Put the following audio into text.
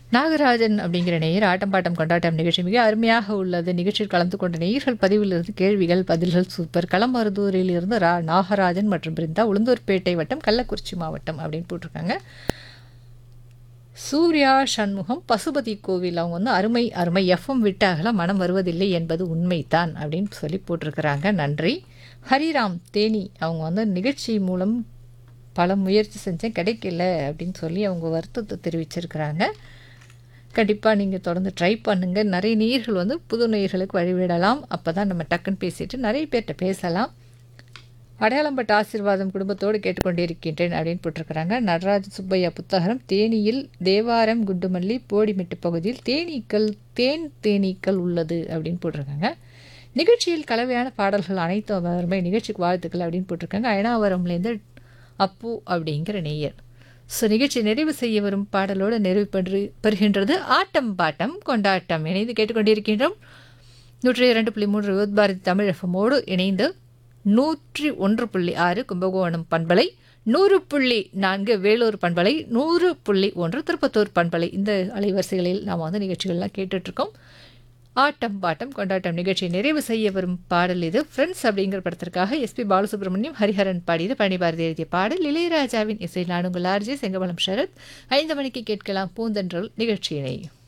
நாகராஜன் அப்படிங்கிற நேயர் ஆட்டம் பாட்டம் கொண்டாட்டம் நிகழ்ச்சி மிக அருமையாக உள்ளது நிகழ்ச்சியில் கலந்து கொண்ட நேயர்கள் பதிவிலிருந்து கேள்விகள் பதில்கள் சூப்பர் களமருதூரில் இருந்து ரா நாகராஜன் மற்றும் பிருந்தா உளுந்தூர்பேட்டை வட்டம் கள்ளக்குறிச்சி மாவட்டம் அப்படின்னு போட்டிருக்காங்க சூர்யா சண்முகம் பசுபதி கோவில் அவங்க வந்து அருமை அருமை எஃப்எம் விட்டாகல மனம் வருவதில்லை என்பது உண்மைதான் அப்படின்னு சொல்லி போட்டிருக்கிறாங்க நன்றி ஹரிராம் தேனி அவங்க வந்து நிகழ்ச்சி மூலம் பல முயற்சி செஞ்சேன் கிடைக்கல அப்படின்னு சொல்லி அவங்க வருத்தத்தை தெரிவிச்சிருக்கிறாங்க கண்டிப்பாக நீங்கள் தொடர்ந்து ட்ரை பண்ணுங்கள் நிறைய நீர்கள் வந்து புது நேயர்களுக்கு வழிவிடலாம் அப்போ தான் நம்ம டக்குன்னு பேசிட்டு நிறைய பேர்கிட்ட பேசலாம் அடையாளம்பட்ட ஆசீர்வாதம் குடும்பத்தோடு கேட்டுக்கொண்டிருக்கின்றேன் அப்படின்னு போட்டிருக்கிறாங்க நடராஜ சுப்பையா புத்தகரம் தேனியில் தேவாரம் குண்டுமல்லி போடிமெட்டு பகுதியில் தேனீக்கள் தேன் தேனீக்கள் உள்ளது அப்படின்னு போட்டிருக்காங்க நிகழ்ச்சியில் கலவையான பாடல்கள் அனைத்தும் வருமே நிகழ்ச்சிக்கு வாழ்த்துக்கள் அப்படின்னு போட்டிருக்காங்க அயனாவரம்லேருந்து அப்பு அப்படிங்கிற நேயர் ஸோ நிகழ்ச்சி நிறைவு செய்ய வரும் பாடலோடு நிறைவு பெறு பெறுகின்றது ஆட்டம் பாட்டம் கொண்டாட்டம் இணைந்து கேட்டுக்கொண்டிருக்கின்றோம் நூற்றி இரண்டு புள்ளி மூன்று யுவத் பாரதி தமிழ் எஃப்எம்மோடு இணைந்து நூற்றி ஒன்று புள்ளி ஆறு கும்பகோணம் பண்பலை நூறு புள்ளி நான்கு வேலூர் பண்பலை நூறு புள்ளி ஒன்று திருப்பத்தூர் பண்பலை இந்த அலைவரிசைகளில் நாம் வந்து நிகழ்ச்சிகள்லாம் கேட்டுட்ருக்கோம் ஆட்டம் பாட்டம் கொண்டாட்டம் நிகழ்ச்சியை நிறைவு செய்ய வரும் பாடல் இது ஃப்ரெண்ட்ஸ் அப்படிங்கிற படத்திற்காக எஸ்பி பாலசுப்ரமணியம் ஹரிஹரன் பாடியது பழனி பாரதி எழுதிய பாடல் இளையராஜாவின் இசை நாடுங்கள் ஆர்ஜே செங்கமலம் சரத் ஐந்து மணிக்கு கேட்கலாம் பூந்தென்றல் நிகழ்ச்சியினை